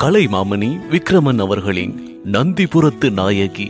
கலைமாமணி விக்ரமன் அவர்களின் நந்திபுரத்து நாயகி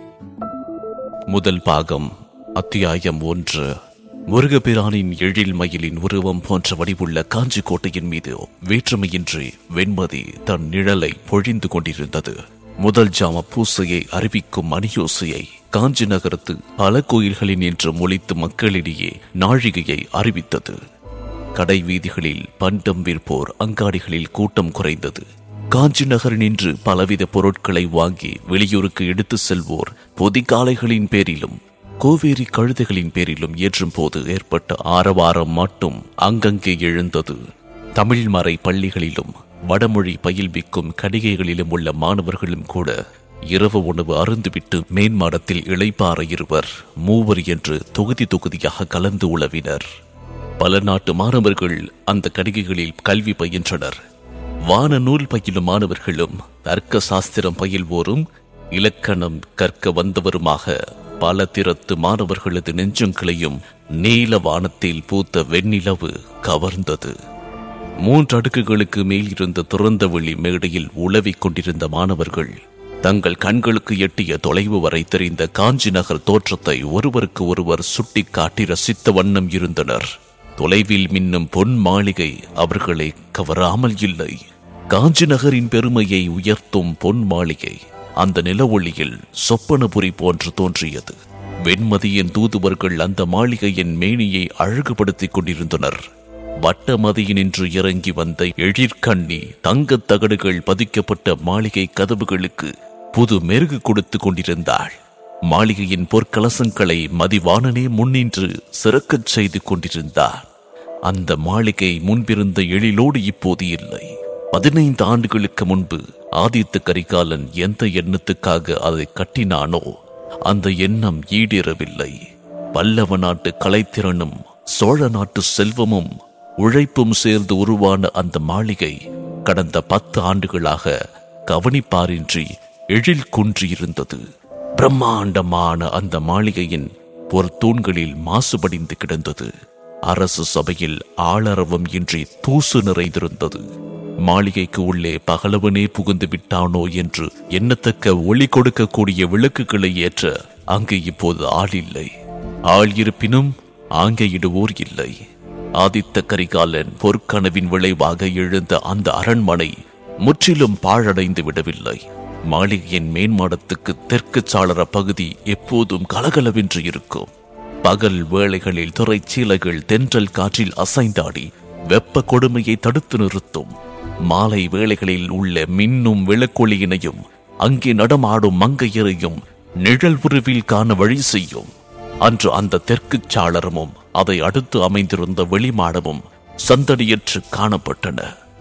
முதல் பாகம் அத்தியாயம் ஒன்று முருகபிரானின் எழில் மயிலின் உருவம் போன்ற வடிவுள்ள காஞ்சி கோட்டையின் மீது வேற்றுமையின்றி வெண்மதி தன் நிழலை பொழிந்து கொண்டிருந்தது முதல் ஜாம பூசையை அறிவிக்கும் மணியோசையை காஞ்சி நகரத்து பல கோயில்களின் என்று மொழித்து மக்களிடையே நாழிகையை அறிவித்தது கடை வீதிகளில் பண்டம் விற்போர் அங்காடிகளில் கூட்டம் குறைந்தது காஞ்சி நகர் நின்று பலவித பொருட்களை வாங்கி வெளியூருக்கு எடுத்து செல்வோர் பொதிகாலைகளின் பேரிலும் கோவேரி கழுதைகளின் பேரிலும் ஏற்றும் போது ஏற்பட்ட ஆரவாரம் மட்டும் அங்கங்கே எழுந்தது தமிழ் மறை பள்ளிகளிலும் வடமொழி பயில்விக்கும் கடிகைகளிலும் உள்ள மாணவர்களும் கூட இரவு உணவு அருந்துவிட்டு மேன்மாடத்தில் இளைப்பாற இருவர் மூவர் என்று தொகுதி தொகுதியாக கலந்து உளவினர் பல நாட்டு மாணவர்கள் அந்த கடிகைகளில் கல்வி பயின்றனர் வான நூல் பயிலும் மாணவர்களும் தர்க்க சாஸ்திரம் பயில்வோரும் இலக்கணம் கற்க வந்தவருமாக பல திறத்து மாணவர்களது நெஞ்சங்களையும் நீல வானத்தில் பூத்த வெண்ணிலவு கவர்ந்தது மூன்று அடுக்குகளுக்கு மேல் இருந்த திறந்த வெளி மேடையில் உலவிக் கொண்டிருந்த மாணவர்கள் தங்கள் கண்களுக்கு எட்டிய தொலைவு வரை தெரிந்த காஞ்சி நகர் தோற்றத்தை ஒருவருக்கு ஒருவர் சுட்டிக் காட்டி ரசித்த வண்ணம் இருந்தனர் தொலைவில் மின்னும் பொன் மாளிகை அவர்களை கவராமல் இல்லை காஞ்சி நகரின் பெருமையை உயர்த்தும் பொன் மாளிகை அந்த நிலவொளியில் சொப்பனபுரி போன்று தோன்றியது வெண்மதியின் தூதுவர்கள் அந்த மாளிகையின் மேனியை அழகுபடுத்திக் கொண்டிருந்தனர் வட்டமதியினின்று இறங்கி வந்த எழிற்கண்ணி தங்கத் தகடுகள் பதிக்கப்பட்ட மாளிகை கதவுகளுக்கு புது மெருகு கொடுத்து கொண்டிருந்தாள் மாளிகையின் பொற்கலசங்களை மதிவாணனே முன்னின்று சிறக்கச் செய்து கொண்டிருந்தார் அந்த மாளிகை முன்பிருந்த எழிலோடு இப்போது இல்லை பதினைந்து ஆண்டுகளுக்கு முன்பு ஆதித்த கரிகாலன் எந்த எண்ணத்துக்காக அதை கட்டினானோ அந்த எண்ணம் ஈடேறவில்லை பல்லவ நாட்டு கலைத்திறனும் சோழ நாட்டு செல்வமும் உழைப்பும் சேர்ந்து உருவான அந்த மாளிகை கடந்த பத்து ஆண்டுகளாக கவனிப்பாரின்றி எழில் குன்றியிருந்தது பிரம்மாண்டமான அந்த மாளிகையின் ஒரு தூண்களில் மாசுபடிந்து கிடந்தது அரசு சபையில் ஆளரவம் இன்றி தூசு நிறைந்திருந்தது மாளிகைக்கு உள்ளே பகலவனே புகுந்து விட்டானோ என்று எண்ணத்தக்க ஒளி கொடுக்கக்கூடிய விளக்குகளை ஏற்ற அங்கு இப்போது ஆள் இல்லை ஆள் இருப்பினும் ஆங்கையிடுவோர் இல்லை ஆதித்த கரிகாலன் பொற்கனவின் விளைவாக எழுந்த அந்த அரண்மனை முற்றிலும் பாழடைந்து விடவில்லை மாளிகையின் மேன்மாடத்துக்கு தெற்கு சாளர பகுதி எப்போதும் கலகலவென்று இருக்கும் பகல் வேளைகளில் துறைச்சீலைகள் தென்றல் காற்றில் அசைந்தாடி வெப்ப கொடுமையை தடுத்து நிறுத்தும் மாலை வேளைகளில் உள்ள மின்னும் விளக்கொளியினையும் அங்கே நடமாடும் மங்கையரையும் நிழல் உருவில் காண வழி செய்யும் அன்று அந்த தெற்கு சாளரமும் அதை அடுத்து அமைந்திருந்த வெளிமாடமும் சந்தடியற்று காணப்பட்டன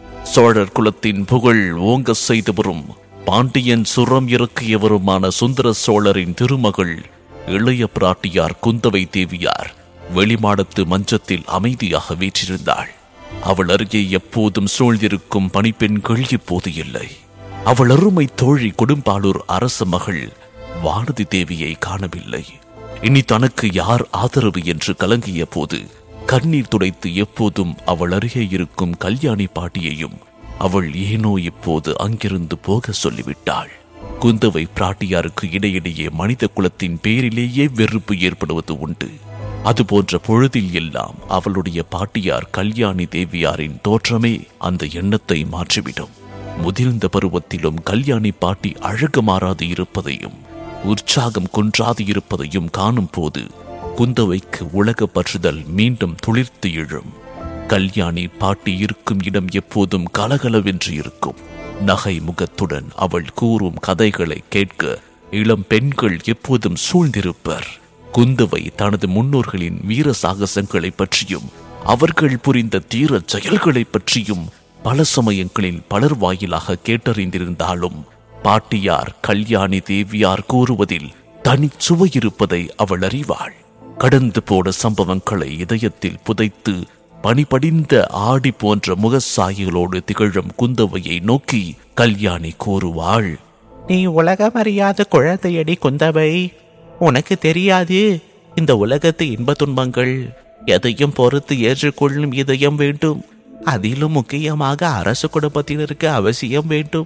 சோழர் குலத்தின் புகழ் ஓங்க செய்தவரும் பாண்டியன் சுரம் இறக்கியவருமான சுந்தர சோழரின் திருமகள் இளைய பிராட்டியார் குந்தவை தேவியார் வெளிமாடத்து மஞ்சத்தில் அமைதியாக வீற்றிருந்தாள் அவள் அருகே எப்போதும் சூழ்ந்திருக்கும் பணிப்பெண்கள் இப்போது இல்லை அவள் அருமை தோழி கொடும்பாளூர் அரச மகள் வானதி தேவியை காணவில்லை இனி தனக்கு யார் ஆதரவு என்று கலங்கிய போது கண்ணீர் துடைத்து எப்போதும் அவள் அருகே இருக்கும் கல்யாணி பாட்டியையும் அவள் ஏனோ இப்போது அங்கிருந்து போக சொல்லிவிட்டாள் குந்தவை பிராட்டியாருக்கு இடையிடையே மனித குலத்தின் பேரிலேயே வெறுப்பு ஏற்படுவது உண்டு அதுபோன்ற பொழுதில் எல்லாம் அவளுடைய பாட்டியார் கல்யாணி தேவியாரின் தோற்றமே அந்த எண்ணத்தை மாற்றிவிடும் முதிர்ந்த பருவத்திலும் கல்யாணி பாட்டி அழகு மாறாது இருப்பதையும் உற்சாகம் குன்றாது இருப்பதையும் காணும் போது குந்தவைக்கு உலக பற்றுதல் மீண்டும் துளிர்த்து எழும் கல்யாணி பாட்டி இருக்கும் இடம் எப்போதும் கலகலவென்று இருக்கும் நகை முகத்துடன் அவள் கூறும் கதைகளை கேட்க இளம் பெண்கள் எப்போதும் சூழ்ந்திருப்பர் குந்தவை தனது முன்னோர்களின் வீர சாகசங்களை பற்றியும் அவர்கள் புரிந்த தீர செயல்களை பற்றியும் பல சமயங்களில் பலர் வாயிலாக கேட்டறிந்திருந்தாலும் பாட்டியார் கல்யாணி தேவியார் கூறுவதில் தனிச்சுவை இருப்பதை அவள் அறிவாள் கடந்து போன சம்பவங்களை இதயத்தில் புதைத்து பனிபடிந்த ஆடி போன்ற முகசாயிகளோடு திகழும் குந்தவையை நோக்கி கல்யாணி கூறுவாள் நீ உலகமறியாத குழந்தையடி குந்தவை உனக்கு தெரியாது இந்த உலகத்து இன்ப துன்பங்கள் எதையும் பொறுத்து ஏற்றுக்கொள்ளும் இதயம் வேண்டும் அதிலும் முக்கியமாக அரசு குடும்பத்தினருக்கு அவசியம் வேண்டும்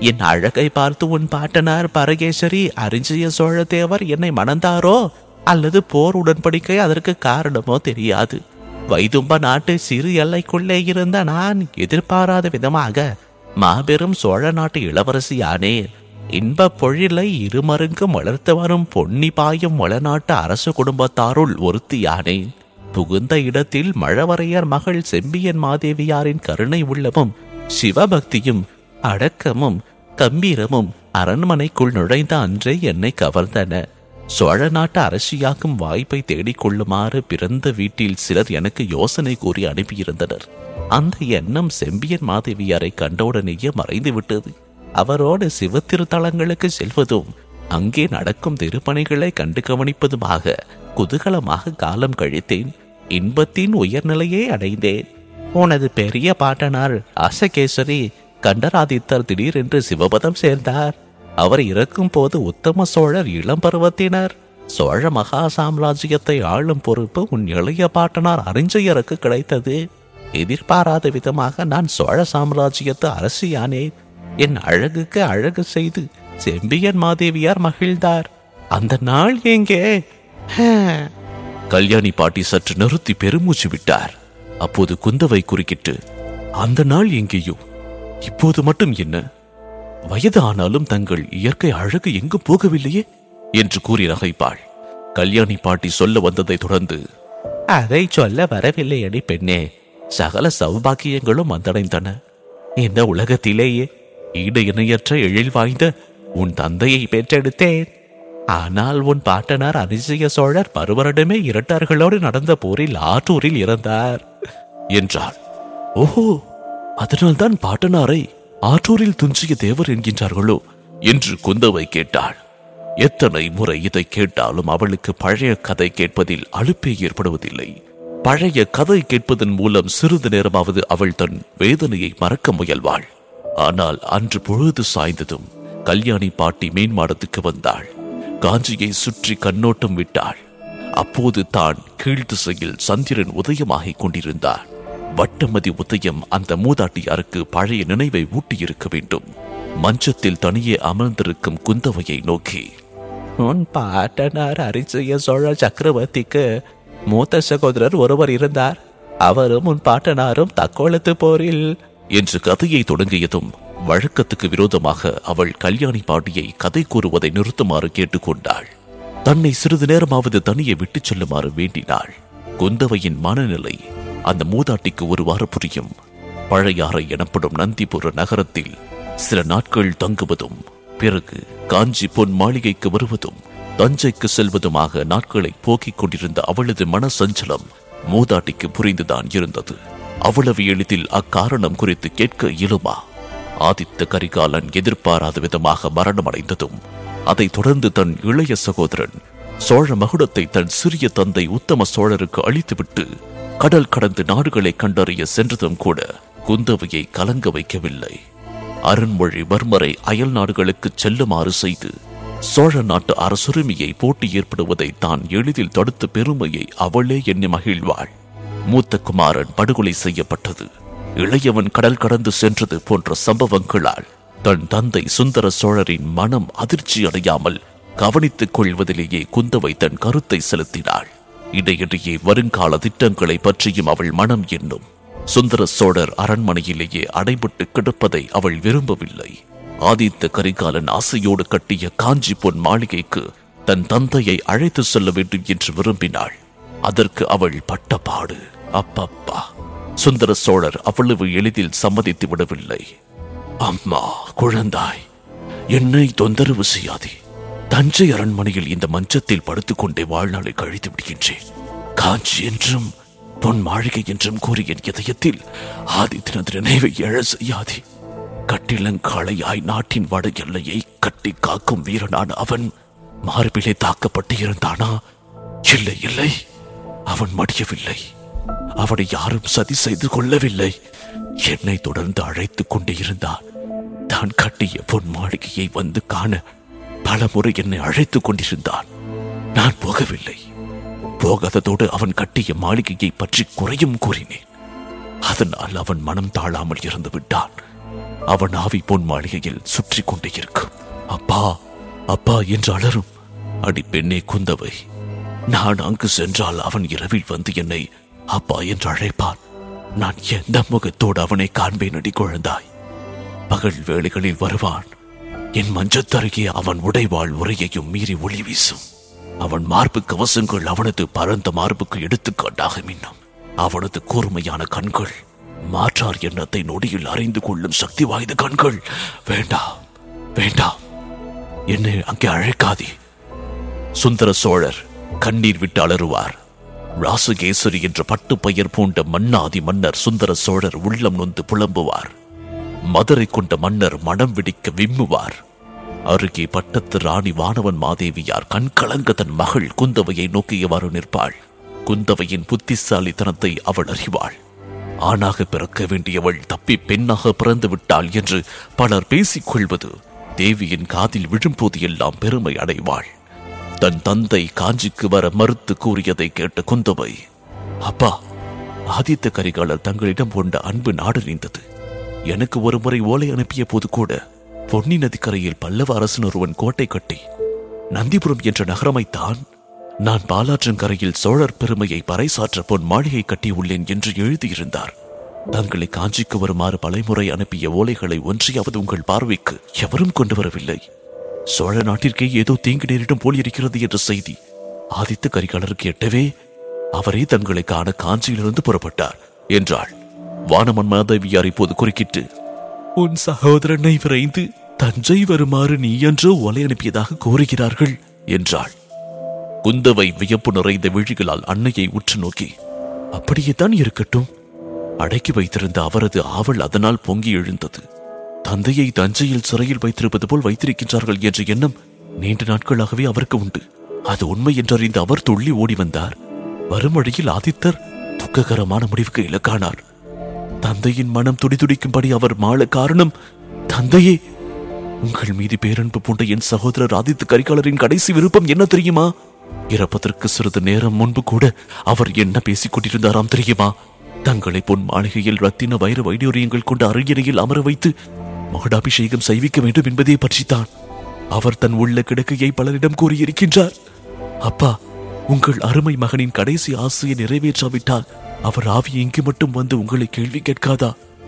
என் அழகை பார்த்து உன் பாட்டனார் பரகேசரி அரிஞ்சிய சோழ தேவர் என்னை மணந்தாரோ அல்லது போர் உடன்படிக்கை அதற்கு காரணமோ தெரியாது வைதும்ப நாட்டு சிறு எல்லைக்குள்ளே இருந்த நான் எதிர்பாராத விதமாக மாபெரும் சோழ நாட்டு இளவரசியானேன் இன்ப பொழிலை இருமருங்கும் வளர்த்து வரும் பொன்னி பாயும் வளநாட்டு அரசு குடும்பத்தாருள் ஒருத்தியானேன் புகுந்த இடத்தில் மழவரையர் மகள் செம்பியன் மாதேவியாரின் கருணை உள்ளமும் சிவபக்தியும் அடக்கமும் கம்பீரமும் அரண்மனைக்குள் நுழைந்த அன்றே என்னை கவர்ந்தன சோழ நாட்டு அரசியாக்கும் வாய்ப்பை தேடிக் கொள்ளுமாறு பிறந்த வீட்டில் சிலர் எனக்கு யோசனை கூறி அனுப்பியிருந்தனர் அந்த எண்ணம் செம்பியன் மாதேவியாரை கண்டவுடனேயே மறைந்து விட்டது அவரோடு சிவத்திருத்தலங்களுக்கு செல்வதும் அங்கே நடக்கும் திருப்பணிகளை கண்டு கவனிப்பதுமாக குதூகலமாக காலம் கழித்தேன் இன்பத்தின் உயர்நிலையை அடைந்தேன் உனது பெரிய பாட்டனார் அசகேசரி கண்டராதித்தர் திடீரென்று சிவபதம் சேர்ந்தார் அவர் இறக்கும் போது உத்தம சோழர் இளம் பருவத்தினர் சோழ மகா சாம்ராஜ்யத்தை ஆளும் பொறுப்பு உன் இளைய பாட்டனார் அறிஞ்சயருக்கு கிடைத்தது எதிர்பாராத விதமாக நான் சோழ சாம்ராஜ்யத்து அரசியானேன் என் அழகுக்கு அழகு செய்து செம்பியன் மாதேவியார் மகிழ்ந்தார் அந்த நாள் எங்கே ஹே, கல்யாணி பாட்டி சற்று நிறுத்தி பெருமூச்சு விட்டார் அப்போது குந்தவை குறுக்கிட்டு அந்த நாள் எங்கேயோ இப்போது மட்டும் என்ன வயது ஆனாலும் தங்கள் இயற்கை அழகு எங்கும் போகவில்லையே என்று கூறி நகைப்பாள் கல்யாணி பாட்டி சொல்ல வந்ததை தொடர்ந்து அதை சொல்ல வரவில்லை அடி பெண்ணே சகல சௌபாக்கியங்களும் வந்தடைந்தன இந்த உலகத்திலேயே ஈடு இணையற்ற எழில் வாய்ந்த உன் தந்தையை பெற்றெடுத்தேன் ஆனால் உன் பாட்டனார் அரிசிய சோழர் பருவரிடமே இரட்டார்களோடு நடந்த போரில் ஆற்றூரில் இறந்தார் என்றாள் ஓஹோ அதனால்தான் பாட்டனாரை ஆற்றூரில் துஞ்சிய தேவர் என்கின்றார்களோ என்று குந்தவை கேட்டாள் எத்தனை முறை இதை கேட்டாலும் அவளுக்கு பழைய கதை கேட்பதில் அலுப்பே ஏற்படுவதில்லை பழைய கதை கேட்பதன் மூலம் சிறிது நேரமாவது அவள் தன் வேதனையை மறக்க முயல்வாள் ஆனால் அன்று பொழுது சாய்ந்ததும் கல்யாணி பாட்டி மேன்மாடத்துக்கு வந்தாள் காஞ்சியை சுற்றி கண்ணோட்டம் விட்டாள் அப்போது தான் கீழ்த்திசையில் சந்திரன் உதயமாகிக் கொண்டிருந்தார் வட்டமதி உதயம் அந்த மூதாட்டியாருக்கு பழைய நினைவை ஊட்டியிருக்க வேண்டும் மஞ்சத்தில் தனியே அமர்ந்திருக்கும் குந்தவையை நோக்கி உன் பாட்டனார் அரிசிய சோழ சக்கரவர்த்திக்கு மூத்த சகோதரர் ஒருவர் இருந்தார் அவரும் உன் பாட்டனாரும் தக்கோலத்து போரில் என்று கதையை தொடங்கியதும் வழக்கத்துக்கு விரோதமாக அவள் கல்யாணி பாட்டியை கதை கூறுவதை நிறுத்துமாறு கேட்டுக்கொண்டாள் தன்னை சிறிது நேரமாவது தனியே விட்டுச் செல்லுமாறு வேண்டினாள் குந்தவையின் மனநிலை அந்த மூதாட்டிக்கு ஒருவாறு புரியும் பழையாறை எனப்படும் நந்திபுர நகரத்தில் சில நாட்கள் தங்குவதும் பிறகு காஞ்சி பொன் மாளிகைக்கு வருவதும் தஞ்சைக்கு செல்வதுமாக நாட்களை போக்கிக் கொண்டிருந்த அவளது மன சஞ்சலம் மூதாட்டிக்கு புரிந்துதான் இருந்தது அவ்வளவு எளிதில் அக்காரணம் குறித்து கேட்க இயலுமா ஆதித்த கரிகாலன் எதிர்பாராத விதமாக மரணமடைந்ததும் அதைத் தொடர்ந்து தன் இளைய சகோதரன் சோழ மகுடத்தை தன் சிறிய தந்தை உத்தம சோழருக்கு அளித்துவிட்டு கடல் கடந்து நாடுகளை கண்டறிய சென்றதும் கூட குந்தவையை கலங்க வைக்கவில்லை அருண்மொழிவர்மரை அயல் நாடுகளுக்கு செல்லுமாறு செய்து சோழ நாட்டு அரசுரிமையை போட்டி ஏற்படுவதை தான் எளிதில் தடுத்த பெருமையை அவளே எண்ணி மகிழ்வாள் மூத்த குமாரன் படுகொலை செய்யப்பட்டது இளையவன் கடல் கடந்து சென்றது போன்ற சம்பவங்களால் தன் தந்தை சுந்தர சோழரின் மனம் அதிர்ச்சி அடையாமல் கவனித்துக் கொள்வதிலேயே குந்தவை தன் கருத்தை செலுத்தினாள் இடையிடையே வருங்கால திட்டங்களை பற்றியும் அவள் மனம் எண்ணும் சுந்தர சோழர் அரண்மனையிலேயே அடைபட்டு கிடப்பதை அவள் விரும்பவில்லை ஆதித்த கரிகாலன் ஆசையோடு கட்டிய காஞ்சி பொன் மாளிகைக்கு தன் தந்தையை அழைத்து செல்ல வேண்டும் என்று விரும்பினாள் அதற்கு அவள் பட்ட பாடு அப்பப்பா சுந்தர சோழர் அவ்வளவு எளிதில் சம்மதித்து விடவில்லை அம்மா குழந்தாய் என்னை தொந்தரவு செய்யாதே தஞ்சை அரண்மனையில் இந்த மஞ்சத்தில் படுத்துக்கொண்டே வாழ்நாளை கழித்து விடுகின்றேன் காஞ்சி என்றும் பொன் மாளிகை என்றும் கூறி என் இதயத்தில் ஆதித்தனது நினைவை எழ செய்யாதே கட்டிலங்காளையாய் நாட்டின் வட எல்லையை கட்டி காக்கும் வீரனான அவன் மார்பிலே தாக்கப்பட்டு இருந்தானா இல்லை இல்லை அவன் மடியவில்லை அவனை யாரும் சதி செய்து கொள்ளவில்லை என்னை தொடர்ந்து அழைத்துக் கொண்டே இருந்தான் தான் கட்டிய பொன் மாளிகையை வந்து காண பல முறை என்னை அழைத்துக் கொண்டிருந்தான் நான் போகவில்லை போகாததோடு அவன் கட்டிய மாளிகையை பற்றி குறையும் கூறினேன் அதனால் அவன் மனம் தாழாமல் இருந்து விட்டான் அவன் ஆவி பொன் மாளிகையில் சுற்றி கொண்டே இருக்கும் அப்பா அப்பா என்று அலறும் அடி பெண்ணே குந்தவை நான் அங்கு சென்றால் அவன் இரவில் வந்து என்னை அப்பா என்று அழைப்பான் நான் எந்த முகத்தோடு அவனை காண்பேன் அடி குழந்தாய் பகல் வேளைகளில் வருவான் என் மஞ்சத்தருகே அவன் உடைவாள் உரையையும் மீறி ஒளி வீசும் அவன் மார்பு கவசங்கள் அவனது பரந்த மார்புக்கு எடுத்துக்காட்டாக மின்னும் அவனது கூர்மையான கண்கள் மாற்றார் எண்ணத்தை நொடியில் அறிந்து கொள்ளும் சக்தி வாய்ந்த கண்கள் வேண்டாம் வேண்டாம் என்னை அங்கே அழைக்காதே சுந்தர சோழர் கண்ணீர் விட்டு அலறுவார் ராசகேசரி என்ற பட்டு பெயர் பூண்ட மன்னாதி மன்னர் சுந்தர சோழர் உள்ளம் நொந்து புலம்புவார் மதுரை கொண்ட மன்னர் மனம் வெடிக்க விம்முவார் அருகே பட்டத்து ராணி வானவன் மாதேவியார் கண்கலங்க தன் மகள் குந்தவையை நோக்கியவாறு நிற்பாள் குந்தவையின் புத்திசாலித்தனத்தை அவள் அறிவாள் ஆணாக பிறக்க வேண்டியவள் தப்பி பெண்ணாக பிறந்து விட்டாள் என்று பலர் பேசிக் கொள்வது தேவியின் காதில் விழும்போது எல்லாம் பெருமை அடைவாள் தன் தந்தை காஞ்சிக்கு வர மறுத்து கூறியதை கேட்ட குந்தவை அப்பா ஆதித்த கரிகாலர் தங்களிடம் கொண்ட அன்பு நாடறிந்தது எனக்கு ஒரு முறை ஓலை அனுப்பிய போது கூட பொன்னி நதிக்கரையில் பல்லவ அரசன் ஒருவன் கோட்டை கட்டி நந்திபுரம் என்ற நகரமைத்தான் நான் பாலாற்றங்கரையில் சோழர் பெருமையை பறைசாற்ற பொன் மாளிகை கட்டியுள்ளேன் என்று எழுதியிருந்தார் தங்களை காஞ்சிக்கு வருமாறு பலைமுறை அனுப்பிய ஓலைகளை ஒன்றையாவது உங்கள் பார்வைக்கு எவரும் கொண்டு வரவில்லை சோழ நாட்டிற்கே ஏதோ தீங்கு நேரிடும் போல் இருக்கிறது என்ற செய்தி ஆதித்த கரிகாலருக்கு எட்டவே அவரே தங்களை காண காஞ்சியிலிருந்து புறப்பட்டார் என்றாள் வானமன் மாதவியார் இப்போது குறுக்கிட்டு உன் சகோதரனை விரைந்து தஞ்சை வருமாறு நீ என்றோ ஓலை அனுப்பியதாக கூறுகிறார்கள் என்றாள் குந்தவை வியப்பு நிறைந்த விழிகளால் அன்னையை உற்று நோக்கி அப்படியே தான் இருக்கட்டும் அடக்கி வைத்திருந்த அவரது ஆவல் அதனால் பொங்கி எழுந்தது தந்தையை தஞ்சையில் சிறையில் வைத்திருப்பது போல் வைத்திருக்கின்றார்கள் என்ற எண்ணம் நீண்ட நாட்களாகவே அவருக்கு உண்டு அது உண்மை என்றறிந்து அவர் துள்ளி ஓடி வந்தார் வரும் வழியில் ஆதித்தர் துக்ககரமான முடிவுக்கு இலக்கானார் தந்தையின் மனம் துடிதுடிக்கும்படி அவர் மாள காரணம் தந்தையே உங்கள் மீது பேரன்பு பூண்ட என் சகோதரர் ஆதித்த கரிகாலரின் கடைசி விருப்பம் என்ன தெரியுமா இறப்பதற்கு சிறிது நேரம் முன்பு கூட அவர் என்ன பேசிக் கொண்டிருந்தாராம் தெரியுமா தங்களை பொன் மாளிகையில் ரத்தின வைர வைடூரியங்கள் கொண்ட அரியணையில் அமர வைத்து மகுடாபிஷேகம் செய்விக்க வேண்டும் என்பதே பற்றித்தான் அவர் தன் உள்ள கிடக்கையை பலரிடம் கூறியிருக்கின்றார் அப்பா உங்கள் அருமை மகனின் கடைசி ஆசையை நிறைவேற்றாவிட்டால் அவர் ஆவி இங்கு மட்டும் வந்து உங்களை கேள்வி கேட்காதா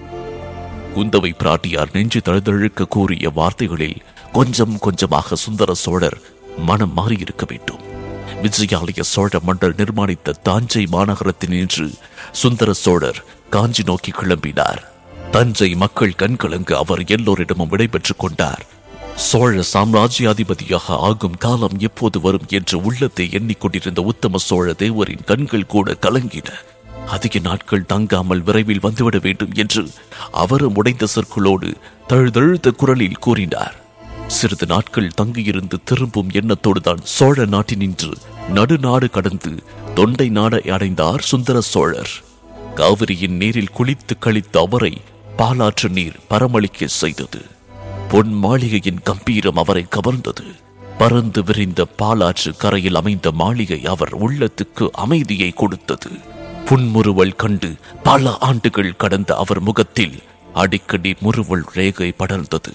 குந்தவை பிராட்டியார் நெஞ்சு தழுதழுக்க கூறிய வார்த்தைகளில் கொஞ்சம் கொஞ்சமாக சுந்தர சோழர் மனம் மாறியிருக்க வேண்டும் விஜயாலய சோழ மண்டல் நிர்மாணித்த தாஞ்சை மாநகரத்தினின்று சுந்தர சோழர் காஞ்சி நோக்கி கிளம்பினார் தஞ்சை மக்கள் கண்கலங்க அவர் எல்லோரிடமும் விடைபெற்றுக் கொண்டார் சோழ சாம்ராஜ்யாதிபதியாக ஆகும் காலம் எப்போது வரும் என்று உள்ளத்தை எண்ணிக்கொண்டிருந்த உத்தம சோழ தேவரின் கண்கள் கூட கலங்கின அதிக நாட்கள் தங்காமல் விரைவில் வந்துவிட வேண்டும் என்று அவரும் உடைந்த சொற்களோடு தழுதழுத்த குரலில் கூறினார் சிறிது நாட்கள் தங்கியிருந்து திரும்பும் எண்ணத்தோடு தான் சோழ நாட்டினின்று நடுநாடு கடந்து தொண்டை நாடை அடைந்தார் சுந்தர சோழர் காவிரியின் நீரில் குளித்து கழித்த அவரை பாலாற்று நீர் பரமளிக்க செய்தது பொன் மாளிகையின் கம்பீரம் அவரை கவர்ந்தது பறந்து விரிந்த பாலாற்று கரையில் அமைந்த மாளிகை அவர் உள்ளத்துக்கு அமைதியை கொடுத்தது புன்முறுவல் கண்டு பல ஆண்டுகள் கடந்த அவர் முகத்தில் அடிக்கடி முறுவல் ரேகை படர்ந்தது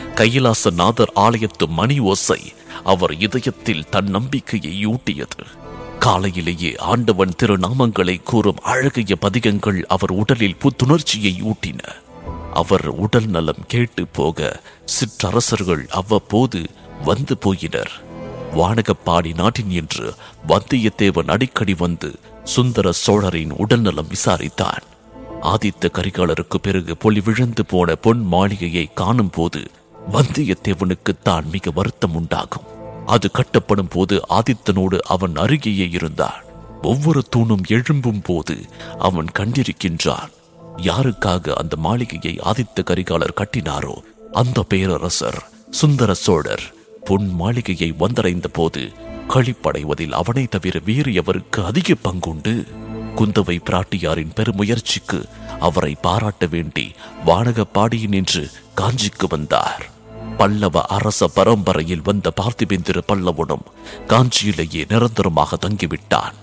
கைலாசநாதர் ஆலயத்து மணி ஓசை அவர் இதயத்தில் தன் நம்பிக்கையை ஊட்டியது காலையிலேயே ஆண்டவன் திருநாமங்களை கூறும் அழகிய பதிகங்கள் அவர் உடலில் புத்துணர்ச்சியை ஊட்டின அவர் உடல் நலம் கேட்டு போக சிற்றரசர்கள் அவ்வப்போது வந்து போயினர் வானகப்பாடி நாட்டின் என்று வந்தியத்தேவன் அடிக்கடி வந்து சுந்தர சோழரின் உடல்நலம் விசாரித்தான் ஆதித்த கரிகாலருக்கு பிறகு பொலி விழுந்து போன பொன் மாளிகையை காணும் போது வந்தியத்தேவனுக்கு தான் மிக வருத்தம் உண்டாகும் அது கட்டப்படும் போது ஆதித்தனோடு அவன் அருகேயே இருந்தான் ஒவ்வொரு தூணும் எழும்பும் போது அவன் கண்டிருக்கின்றான் யாருக்காக அந்த மாளிகையை ஆதித்த கரிகாலர் கட்டினாரோ அந்த பேரரசர் சுந்தர சோழர் பொன் மாளிகையை வந்தடைந்த போது களிப்படைவதில் அவனை தவிர வேறு எவருக்கு அதிக பங்குண்டு குந்தவை பிராட்டியாரின் பெருமுயற்சிக்கு அவரை பாராட்ட வேண்டி வானகப்பாடியின் என்று காஞ்சிக்கு வந்தார் பல்லவ அரச பரம்பரையில் வந்த பார்த்திபேந்திர பல்லவனும் காஞ்சியிலேயே நிரந்தரமாக தங்கிவிட்டான்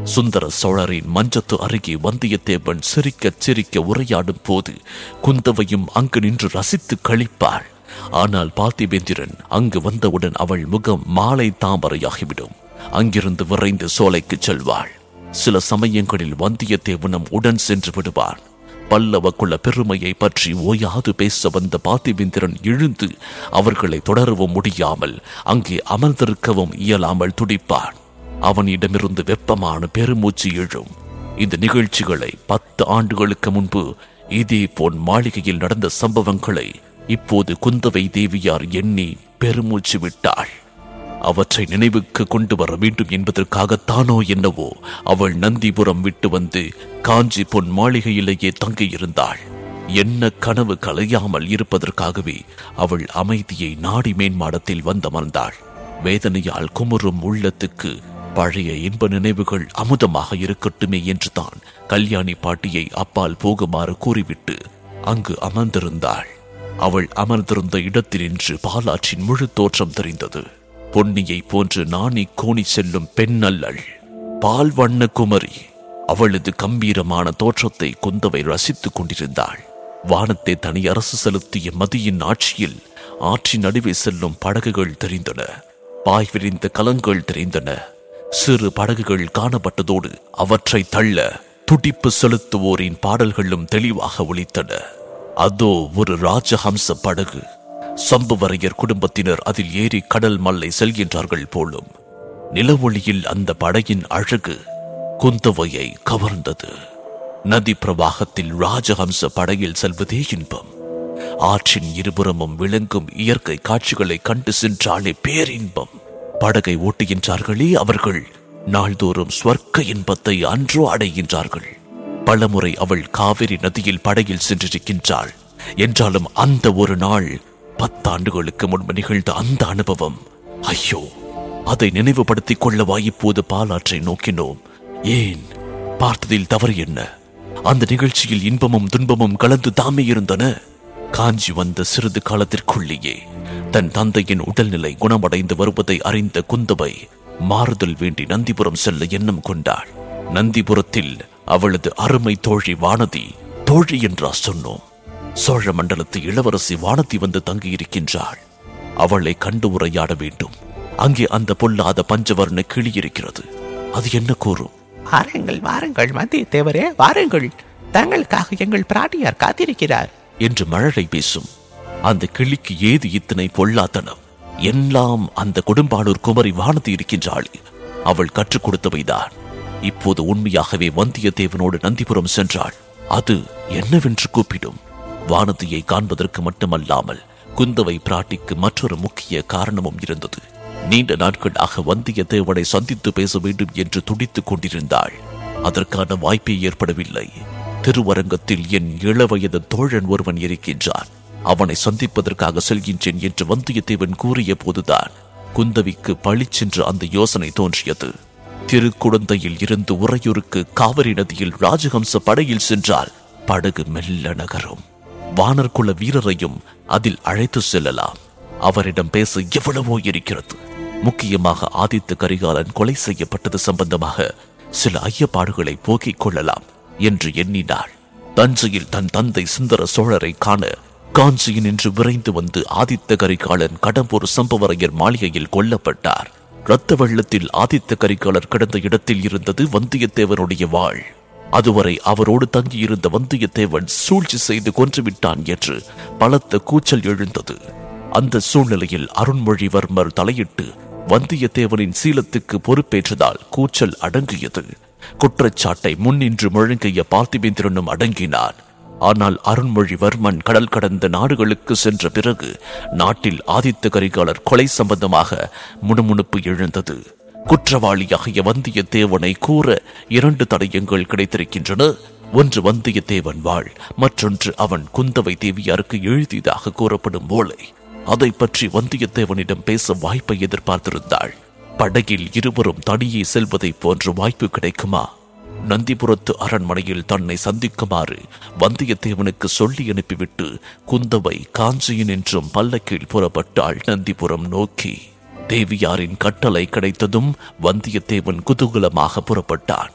சுந்தர சோழரின் மஞ்சத்து அருகே வந்தியத்தேவன் சிரிக்கச் சிரிக்க உரையாடும் போது குந்தவையும் அங்கு நின்று ரசித்து கழிப்பாள் ஆனால் பார்த்திபேந்திரன் அங்கு வந்தவுடன் அவள் முகம் மாலை தாமரையாகிவிடும் அங்கிருந்து விரைந்து சோலைக்கு செல்வாள் சில சமயங்களில் வந்தியத்தேவனும் உடன் சென்று விடுவான் பல்லவ குல பெருமையை பற்றி ஓயாது பேச வந்த பார்த்திபேந்திரன் எழுந்து அவர்களை தொடரவும் முடியாமல் அங்கே அமர்ந்திருக்கவும் இயலாமல் துடிப்பான் அவனிடமிருந்து வெப்பமான பெருமூச்சு எழும் இந்த நிகழ்ச்சிகளை பத்து ஆண்டுகளுக்கு முன்பு இதே போன் மாளிகையில் நடந்த சம்பவங்களை இப்போது குந்தவை தேவியார் எண்ணி பெருமூச்சு விட்டாள் அவற்றை நினைவுக்கு கொண்டு வர வேண்டும் என்பதற்காகத்தானோ என்னவோ அவள் நந்திபுரம் விட்டு வந்து காஞ்சி பொன் மாளிகையிலேயே தங்கியிருந்தாள் என்ன கனவு கலையாமல் இருப்பதற்காகவே அவள் அமைதியை நாடி மேன்மாடத்தில் வந்தமர்ந்தாள் வேதனையால் குமுறும் உள்ளத்துக்கு பழைய இன்ப நினைவுகள் அமுதமாக இருக்கட்டுமே என்றுதான் கல்யாணி பாட்டியை அப்பால் போகுமாறு கூறிவிட்டு அங்கு அமர்ந்திருந்தாள் அவள் அமர்ந்திருந்த இடத்தினின்று பாலாற்றின் முழு தோற்றம் தெரிந்தது பொன்னியை போன்று நாணி கோணி செல்லும் பெண் அல்லள் பால் வண்ண குமரி அவளது கம்பீரமான தோற்றத்தை குந்தவை ரசித்துக் கொண்டிருந்தாள் வானத்தை தனி அரசு செலுத்திய மதியின் ஆட்சியில் ஆற்றின் நடுவே செல்லும் படகுகள் தெரிந்தன பாய் விரிந்த கலங்கள் தெரிந்தன சிறு படகுகள் காணப்பட்டதோடு அவற்றை தள்ள துடிப்பு செலுத்துவோரின் பாடல்களும் தெளிவாக ஒலித்தன அதோ ஒரு ராஜஹம்ச படகு சம்புவரையர் குடும்பத்தினர் அதில் ஏறி கடல் மல்லை செல்கின்றார்கள் போலும் நிலவொளியில் அந்த படகின் அழகு குந்தவையை கவர்ந்தது நதி பிரவாகத்தில் ராஜஹம்ச படகில் செல்வதே இன்பம் ஆற்றின் இருபுறமும் விளங்கும் இயற்கை காட்சிகளை கண்டு சென்றாலே பேரின்பம் படகை ஓட்டுகின்றார்களே அவர்கள் நாள்தோறும் ஸ்வர்க்க இன்பத்தை அன்றோ அடைகின்றார்கள் பலமுறை அவள் காவிரி நதியில் படகில் சென்றிருக்கின்றாள் என்றாலும் அந்த ஒரு நாள் பத்தாண்டுகளுக்கு முன்பு நிகழ்ந்த அந்த அனுபவம் ஐயோ அதை நினைவுபடுத்திக் கொள்ளவா இப்போது பாலாற்றை நோக்கினோம் ஏன் பார்த்ததில் தவறு என்ன அந்த நிகழ்ச்சியில் இன்பமும் துன்பமும் கலந்து தாமே இருந்தன காஞ்சி வந்த சிறிது காலத்திற்குள்ளேயே தன் தந்தையின் உடல்நிலை குணமடைந்து வருவதை அறிந்த குந்தவை மாறுதல் வேண்டி நந்திபுரம் செல்ல எண்ணம் கொண்டாள் நந்திபுரத்தில் அவளது அருமை தோழி வானதி தோழி என்றா சொன்னோம் சோழ மண்டலத்து இளவரசி வானதி வந்து தங்கியிருக்கின்றாள் அவளை கண்டு உரையாட வேண்டும் அங்கே அந்த பொல்லாத பஞ்சவர்ண கிளி இருக்கிறது அது என்ன கூறும் வாருங்கள் வாருங்கள் வந்தியத்தேவரே வாருங்கள் தங்களுக்காக எங்கள் பிராட்டியார் காத்திருக்கிறார் என்று மழலை பேசும் அந்த கிளிக்கு ஏது இத்தனை பொல்லாத்தனம் எல்லாம் அந்த கொடும்பாளூர் குமரி வானதி இருக்கின்றாள் அவள் கற்றுக் கொடுத்தவைதான் இப்போது உண்மையாகவே வந்தியத்தேவனோடு நந்திபுரம் சென்றாள் அது என்னவென்று கூப்பிடும் வானதியை காண்பதற்கு மட்டுமல்லாமல் குந்தவை பிராட்டிக்கு மற்றொரு முக்கிய காரணமும் இருந்தது நீண்ட நாட்களாக வந்தியத்தேவனை சந்தித்து பேச வேண்டும் என்று துடித்துக் கொண்டிருந்தாள் அதற்கான வாய்ப்பே ஏற்படவில்லை திருவரங்கத்தில் என் இளவயது தோழன் ஒருவன் இருக்கின்றான் அவனை சந்திப்பதற்காக செல்கின்றேன் என்று வந்தியத்தேவன் கூறிய போதுதான் குந்தவிக்கு பளிச்சென்று அந்த யோசனை தோன்றியது திருக்குடந்தையில் இருந்து உறையூருக்கு காவிரி நதியில் ராஜஹம்ச படையில் சென்றால் படகு மெல்ல நகரும் வானர்குல வீரரையும் அதில் அழைத்து செல்லலாம் அவரிடம் பேச எவ்வளவோ இருக்கிறது முக்கியமாக ஆதித்த கரிகாலன் கொலை செய்யப்பட்டது சம்பந்தமாக சில ஐயப்பாடுகளை போக்கிக் கொள்ளலாம் என்று எண்ணினாள் தஞ்சையில் தன் தந்தை சுந்தர சோழரை காண காஞ்சியில் நின்று விரைந்து வந்து ஆதித்த கரிகாலன் கடம்பூர் சம்பவரையர் மாளிகையில் கொல்லப்பட்டார் இரத்த வெள்ளத்தில் ஆதித்த கரிகாலர் கிடந்த இடத்தில் இருந்தது வந்தியத்தேவனுடைய வாழ் அதுவரை அவரோடு தங்கியிருந்த வந்தியத்தேவன் சூழ்ச்சி செய்து கொன்றுவிட்டான் என்று பலத்த கூச்சல் எழுந்தது அந்த சூழ்நிலையில் அருண்மொழிவர்மர் தலையிட்டு வந்தியத்தேவனின் சீலத்துக்கு பொறுப்பேற்றதால் கூச்சல் அடங்கியது குற்றச்சாட்டை முன்னின்று முழங்கிய பார்த்திபேந்திரனும் அடங்கினான் ஆனால் அருண்மொழிவர்மன் கடல் கடந்த நாடுகளுக்கு சென்ற பிறகு நாட்டில் ஆதித்த கரிகாலர் கொலை சம்பந்தமாக முணுமுணுப்பு எழுந்தது குற்றவாளியாகிய வந்தியத்தேவனை கூற இரண்டு தடயங்கள் கிடைத்திருக்கின்றன ஒன்று வந்தியத்தேவன் வாழ் மற்றொன்று அவன் குந்தவை தேவியாருக்கு எழுதியதாக கூறப்படும் ஓலை அதை பற்றி வந்தியத்தேவனிடம் பேச வாய்ப்பை எதிர்பார்த்திருந்தாள் படகில் இருவரும் தனியே செல்வதைப் போன்ற வாய்ப்பு கிடைக்குமா நந்திபுரத்து அரண்மனையில் தன்னை சந்திக்குமாறு வந்தியத்தேவனுக்கு சொல்லி அனுப்பிவிட்டு குந்தவை காஞ்சியின் என்றும் பல்லக்கில் புறப்பட்டாள் நந்திபுரம் நோக்கி தேவியாரின் கட்டளை கிடைத்ததும் வந்தியத்தேவன் குதூகலமாக புறப்பட்டான்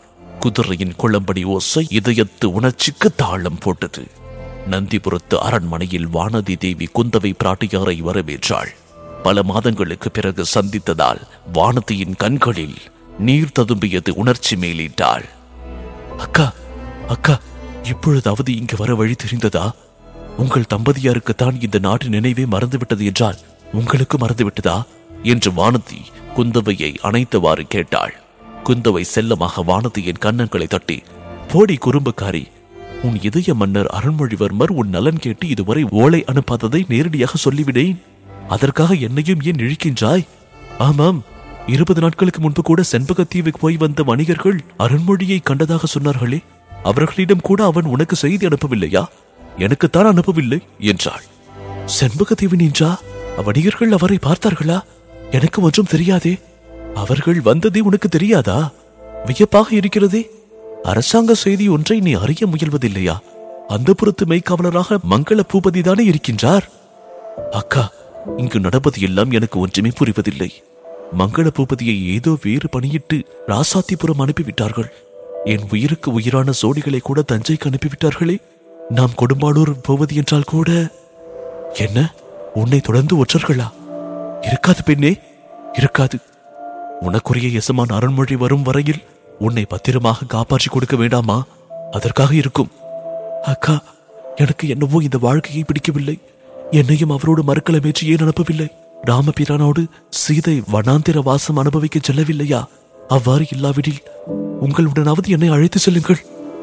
குதிரையின் குளம்படி ஓசை இதயத்து உணர்ச்சிக்கு தாளம் போட்டது நந்திபுரத்து அரண்மனையில் வானதி தேவி குந்தவை பிராட்டியாரை வரவேற்றாள் பல மாதங்களுக்கு பிறகு சந்தித்ததால் வானதியின் கண்களில் நீர் ததும்பியது உணர்ச்சி மேலிட்டாள் அக்கா அக்கா இப்பொழுதாவது இங்கு வர வழி தெரிந்ததா உங்கள் தம்பதியாருக்குத்தான் இந்த நாட்டு நினைவே மறந்துவிட்டது என்றால் உங்களுக்கு மறந்துவிட்டதா என்று வானதி குந்தவையை அணைத்தவாறு கேட்டாள் குந்தவை செல்லமாக வானதியின் கன்னங்களை தட்டி போடி குறும்புக்காரி உன் இதய மன்னர் அருண்மொழிவர்மர் உன் நலன் கேட்டு இதுவரை ஓலை அனுப்பாததை நேரடியாக சொல்லிவிடேன் அதற்காக என்னையும் ஏன் இழிக்கின்றாய் ஆமாம் இருபது நாட்களுக்கு முன்பு கூட செண்பகத்தீவுக்கு போய் வந்த வணிகர்கள் அருண்மொழியை கண்டதாக சொன்னார்களே அவர்களிடம் கூட அவன் உனக்கு செய்தி அனுப்பவில்லையா எனக்குத்தான் அனுப்பவில்லை என்றாள் செண்பகத்தீவு நின்றா வணிகர்கள் அவரை பார்த்தார்களா எனக்கு ஒன்றும் தெரியாதே அவர்கள் வந்ததே உனக்கு தெரியாதா வியப்பாக இருக்கிறதே அரசாங்க செய்தி ஒன்றை நீ அறிய முயல்வதில்லையா அந்த புறத்து மெய்க்காவலராக மங்கள பூபதி தானே இருக்கின்றார் அக்கா இங்கு நடப்பது எல்லாம் எனக்கு ஒன்றுமே புரிவதில்லை மங்கள பூபதியை ஏதோ வேறு பணியிட்டு ராசாத்திபுரம் அனுப்பிவிட்டார்கள் என் உயிருக்கு உயிரான சோடிகளை கூட தஞ்சைக்கு அனுப்பிவிட்டார்களே நாம் கொடும்பாளூர் போவது என்றால் கூட என்ன உன்னை தொடர்ந்து ஒற்றர்களா இருக்காது பெண்ணே இருக்காது உனக்குரிய எசமான் அருண்மொழி வரும் வரையில் உன்னை பத்திரமாக காப்பாற்றி கொடுக்க வேண்டாமா அதற்காக இருக்கும் அக்கா எனக்கு என்னவோ இந்த வாழ்க்கையை பிடிக்கவில்லை என்னையும் அவரோடு மறுக்கலமேற்றி ஏன் அனுப்பவில்லை ராமபிரானோடு சீதை வனாந்திர வாசம் அனுபவிக்க செல்லவில்லையா அவ்வாறு இல்லாவிடில் உங்களுடனாவது என்னை அழைத்து செல்லுங்கள்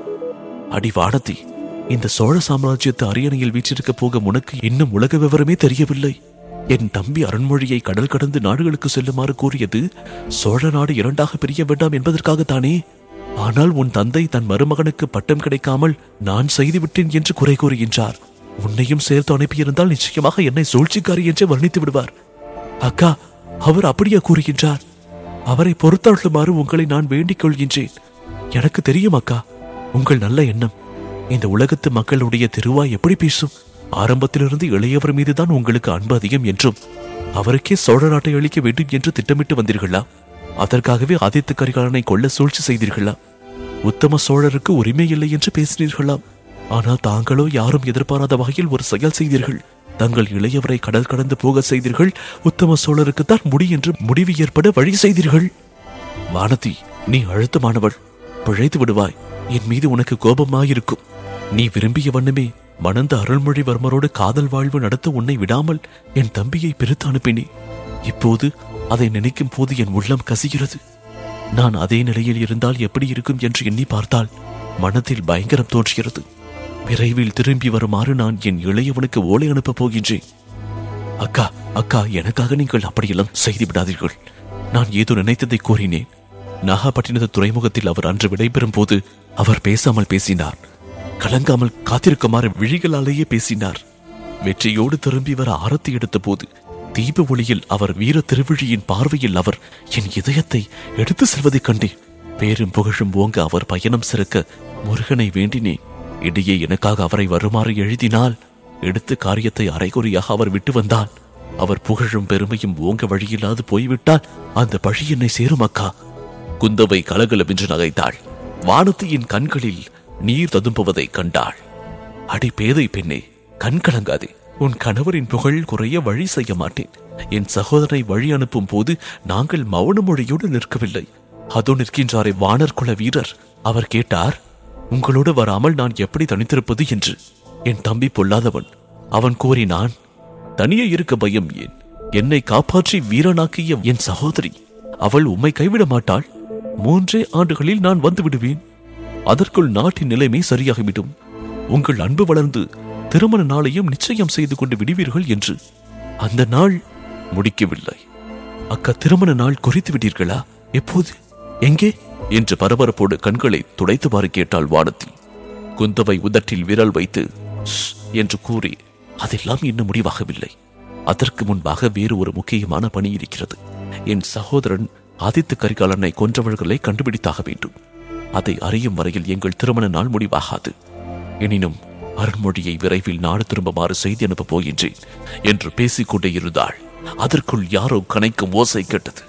அடி வானதி இந்த சோழ சாம்ராஜ்யத்து அரியணையில் வீற்றிருக்க போக உனக்கு இன்னும் உலக விவரமே தெரியவில்லை என் தம்பி அருண்மொழியை கடல் கடந்து நாடுகளுக்கு செல்லுமாறு கூறியது சோழ நாடு இரண்டாக பிரிய வேண்டாம் என்பதற்காகத்தானே ஆனால் உன் தந்தை தன் மருமகனுக்கு பட்டம் கிடைக்காமல் நான் செய்துவிட்டேன் என்று குறை கூறுகின்றார் உன்னையும் சேர்த்து அனுப்பியிருந்தால் நிச்சயமாக என்னை சூழ்ச்சிக்காரி என்றே வர்ணித்து விடுவார் அக்கா அவர் அப்படியே கூறுகின்றார் அவரை பொறுத்தருளுமாறு உங்களை நான் வேண்டிக் கொள்கின்றேன் எனக்கு தெரியும் அக்கா உங்கள் நல்ல எண்ணம் இந்த உலகத்து மக்களுடைய திருவாய் எப்படி பேசும் ஆரம்பத்திலிருந்து இளையவர் மீதுதான் உங்களுக்கு அன்பு அதிகம் என்றும் அவருக்கே சோழ நாட்டை அளிக்க வேண்டும் என்று திட்டமிட்டு வந்தீர்களா அதற்காகவே ஆதித்த கரிகாலனை கொல்ல சூழ்ச்சி செய்தீர்களா உத்தம சோழருக்கு உரிமை இல்லை என்று பேசினீர்களாம் ஆனால் தாங்களோ யாரும் எதிர்பாராத வகையில் ஒரு செயல் செய்தீர்கள் தங்கள் இளையவரை கடல் கடந்து போக செய்தீர்கள் உத்தம சோழருக்கு தான் முடி என்று முடிவு ஏற்பட வழி செய்தீர்கள் வானதி நீ அழுத்தமானவள் பிழைத்து விடுவாய் என் மீது உனக்கு கோபமாயிருக்கும் நீ விரும்பிய வண்ணமே மணந்த அருள்மொழிவர்மரோடு காதல் வாழ்வு நடத்த உன்னை விடாமல் என் தம்பியை பிரித்து அனுப்பினே இப்போது அதை நினைக்கும் போது என் உள்ளம் கசிகிறது நான் அதே நிலையில் இருந்தால் எப்படி இருக்கும் என்று எண்ணி பார்த்தால் மனத்தில் பயங்கரம் தோன்றுகிறது விரைவில் திரும்பி வருமாறு நான் என் இளையவனுக்கு ஓலை அனுப்பப் போகின்றேன் அக்கா அக்கா எனக்காக நீங்கள் அப்படியெல்லாம் செய்து விடாதீர்கள் நான் ஏதோ நினைத்ததை கூறினேன் நாகப்பட்டினத்து துறைமுகத்தில் அவர் அன்று விடைபெறும் போது அவர் பேசாமல் பேசினார் கலங்காமல் காத்திருக்குமாறு விழிகளாலேயே பேசினார் வெற்றியோடு திரும்பி வர ஆரத்தி எடுத்த போது தீப ஒளியில் அவர் வீர திருவிழியின் பார்வையில் அவர் என் இதயத்தை எடுத்து செல்வதைக் கண்டேன் பேரும் புகழும் ஓங்க அவர் பயணம் சிறக்க முருகனை வேண்டினேன் இடையே எனக்காக அவரை வருமாறு எழுதினால் எடுத்த காரியத்தை அரைகுறையாக அவர் விட்டு வந்தால் அவர் புகழும் பெருமையும் ஓங்க வழியில்லாது போய்விட்டால் அந்த பழி என்னை சேரும் அக்கா குந்தவை கலகலவென்று நகைத்தாள் வானத்தியின் கண்களில் நீர் ததும்புவதை கண்டாள் அடி பேதை பெண்ணே கண் கலங்காதே உன் கணவரின் புகழ் குறைய வழி செய்ய மாட்டேன் என் சகோதரனை வழி அனுப்பும் போது நாங்கள் மௌன மொழியோடு நிற்கவில்லை அதோ நிற்கின்றாரே வானர் குல வீரர் அவர் கேட்டார் உங்களோடு வராமல் நான் எப்படி தனித்திருப்பது என்று என் தம்பி பொல்லாதவன் அவன் கூறினான் தனியே இருக்க பயம் ஏன் என்னை காப்பாற்றி வீரனாக்கிய என் சகோதரி அவள் உம்மை கைவிட மாட்டாள் மூன்றே ஆண்டுகளில் நான் வந்து விடுவேன் அதற்குள் நாட்டின் நிலைமை சரியாகிவிடும் உங்கள் அன்பு வளர்ந்து திருமண நாளையும் நிச்சயம் செய்து கொண்டு விடுவீர்கள் என்று அந்த நாள் முடிக்கவில்லை அக்கா திருமண நாள் குறித்து விட்டீர்களா எப்போது எங்கே என்று பரபரப்போடு கண்களை துடைத்துமாறு கேட்டாள் வானதி குந்தவை உதட்டில் விரல் வைத்து "ஷ்" என்று கூறி அதெல்லாம் இன்னும் முடிவாகவில்லை அதற்கு முன்பாக வேறு ஒரு முக்கியமான பணி இருக்கிறது என் சகோதரன் ஆதித்த கரிகாலனை கொன்றவர்களை கண்டுபிடித்தாக வேண்டும் அதை அறியும் வரையில் எங்கள் திருமண நாள் முடிவாகாது எனினும் அருண்மொழியை விரைவில் நாடு திரும்புமாறு செய்தி அனுப்பப் போகின்றேன் என்று பேசிக்கொண்டே இருந்தாள் அதற்குள் யாரோ கனைக்கும் ஓசை கேட்டது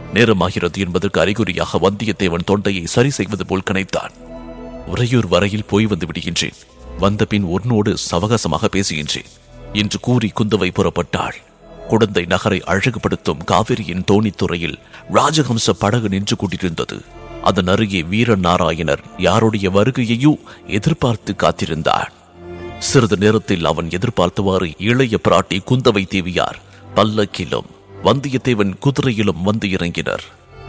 நேரமாகிறது என்பதற்கு அறிகுறியாக வந்தியத்தேவன் தொண்டையை சரி செய்வது போல் கனைத்தான் உறையூர் வரையில் போய் வந்து விடுகின்றேன் வந்த பின் உன்னோடு சவகாசமாக பேசுகின்றேன் என்று கூறி குந்தவை புறப்பட்டாள் குடந்தை நகரை அழகுபடுத்தும் காவிரியின் தோணித்துறையில் ராஜஹம்ச படகு நின்று கொண்டிருந்தது அதன் அருகே வீரநாராயணர் யாருடைய வருகையையோ எதிர்பார்த்து காத்திருந்தார் சிறிது நேரத்தில் அவன் எதிர்பார்த்தவாறு இளைய பிராட்டி குந்தவை தேவியார் பல்லக்கிலும் வந்தியத்தேவன் குதிரையிலும் வந்து இறங்கினர்